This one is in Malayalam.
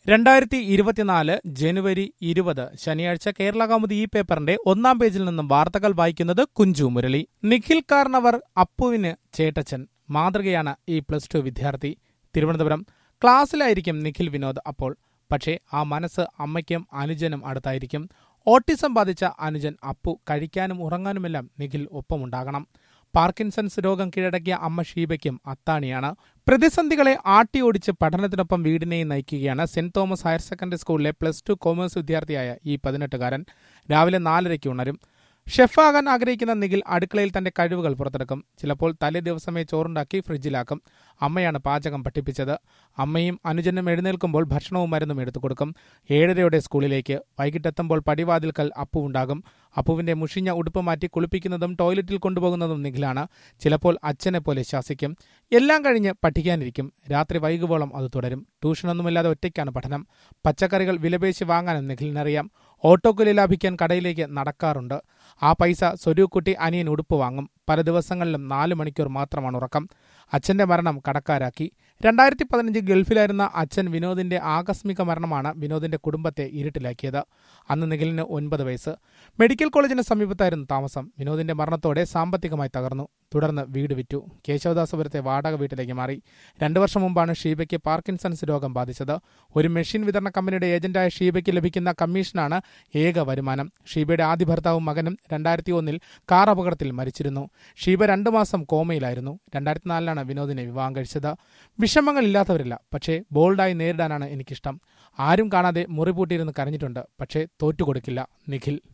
രണ്ടായിരത്തി ഇരുപത്തിനാല് ജനുവരി ഇരുപത് ശനിയാഴ്ച കേരള കൗമുദി ഈ പേപ്പറിന്റെ ഒന്നാം പേജിൽ നിന്നും വാർത്തകൾ വായിക്കുന്നത് കുഞ്ചു മുരളി നിഖിൽ കാർണവർ അപ്പുവിന് ചേട്ടച്ചൻ മാതൃകയാണ് ഈ പ്ലസ് ടു വിദ്യാർത്ഥി തിരുവനന്തപുരം ക്ലാസ്സിലായിരിക്കും നിഖിൽ വിനോദ് അപ്പോൾ പക്ഷേ ആ മനസ്സ് അമ്മയ്ക്കും അനുജനും അടുത്തായിരിക്കും ഓട്ടിസം ബാധിച്ച അനുജൻ അപ്പു കഴിക്കാനും ഉറങ്ങാനുമെല്ലാം നിഖിൽ ഒപ്പമുണ്ടാകണം പാർക്കിൻസൺസ് രോഗം കീഴടക്കിയ അമ്മ ഷീബയ്ക്കും അത്താണിയാണ് പ്രതിസന്ധികളെ ആട്ടിയോടിച്ച് പഠനത്തിനൊപ്പം വീടിനെയും നയിക്കുകയാണ് സെന്റ് തോമസ് ഹയർ സെക്കൻഡറി സ്കൂളിലെ പ്ലസ് ടു കോമേഴ്സ് വിദ്യാർത്ഥിയായ ഈ പതിനെട്ടുകാരൻ രാവിലെ നാലരയ്ക്ക് ഉണരും ഷെഫാകാൻ ആഗ്രഹിക്കുന്ന നിഖിൽ അടുക്കളയിൽ തന്റെ കഴിവുകൾ പുറത്തെടുക്കും ചിലപ്പോൾ തലേ ദിവസമേ ചോറുണ്ടാക്കി ഫ്രിഡ്ജിലാക്കും അമ്മയാണ് പാചകം പഠിപ്പിച്ചത് അമ്മയും അനുജനും എഴുന്നേൽക്കുമ്പോൾ ഭക്ഷണവും മരുന്നും എടുത്തു കൊടുക്കും ഏഴരയോടെ സ്കൂളിലേക്ക് വൈകിട്ടെത്തുമ്പോൾ പടിവാതിൽക്കൽ അപ്പു ഉണ്ടാകും അപ്പുവിന്റെ മുഷിഞ്ഞ ഉടുപ്പ് മാറ്റി കുളിപ്പിക്കുന്നതും ടോയ്ലറ്റിൽ കൊണ്ടുപോകുന്നതും നിഖിലാണ് ചിലപ്പോൾ അച്ഛനെ പോലെ ശാസിക്കും എല്ലാം കഴിഞ്ഞ് പഠിക്കാനിരിക്കും രാത്രി വൈകുവോളം അത് തുടരും ട്യൂഷനൊന്നുമില്ലാതെ ഒറ്റയ്ക്കാണ് പഠനം പച്ചക്കറികൾ വിലപേശി വാങ്ങാനും നിഖിലിനറിയാം ഓട്ടോക്കുലി ലാഭിക്കാൻ കടയിലേക്ക് നടക്കാറുണ്ട് ആ പൈസ സ്വരൂക്കുട്ടി അനിയൻ ഉടുപ്പ് വാങ്ങും പല ദിവസങ്ങളിലും നാല് മണിക്കൂർ മാത്രമാണ് ഉറക്കം അച്ഛന്റെ മരണം കടക്കാരാക്കി രണ്ടായിരത്തി പതിനഞ്ച് ഗൾഫിലായിരുന്ന അച്ഛൻ വിനോദിന്റെ ആകസ്മിക മരണമാണ് വിനോദിന്റെ കുടുംബത്തെ ഇരുട്ടിലാക്കിയത് അന്ന് നിഖിലിന് ഒൻപത് വയസ്സ് മെഡിക്കൽ കോളേജിന് സമീപത്തായിരുന്നു താമസം വിനോദിന്റെ മരണത്തോടെ സാമ്പത്തികമായി തകർന്നു തുടർന്ന് വീട് വിറ്റു കേശവദാസപുരത്തെ വാടക വീട്ടിലേക്ക് മാറി രണ്ടു വർഷം മുമ്പാണ് ഷീബയ്ക്ക് പാർക്കിൻസൺസ് രോഗം ബാധിച്ചത് ഒരു മെഷീൻ വിതരണ കമ്പനിയുടെ ഏജന്റായ ഷീബയ്ക്ക് ലഭിക്കുന്ന കമ്മീഷനാണ് ഏക വരുമാനം ഷീബയുടെ ആദ്യ ഭർത്താവും മകനും രണ്ടായിരത്തി ഒന്നിൽ കാർ അപകടത്തിൽ മരിച്ചിരുന്നു ഷീബ രണ്ടു മാസം കോമയിലായിരുന്നു രണ്ടായിരത്തി നാലിലാണ് വിനോദിനെ വിവാഹം കഴിച്ചത് വിഷമങ്ങളില്ലാത്തവരില്ല പക്ഷേ ബോൾഡായി നേരിടാനാണ് എനിക്കിഷ്ടം ആരും കാണാതെ മുറി പൂട്ടിയിരുന്ന് കരഞ്ഞിട്ടുണ്ട് പക്ഷേ തോറ്റുകൊടുക്കില്ല നിഖിൽ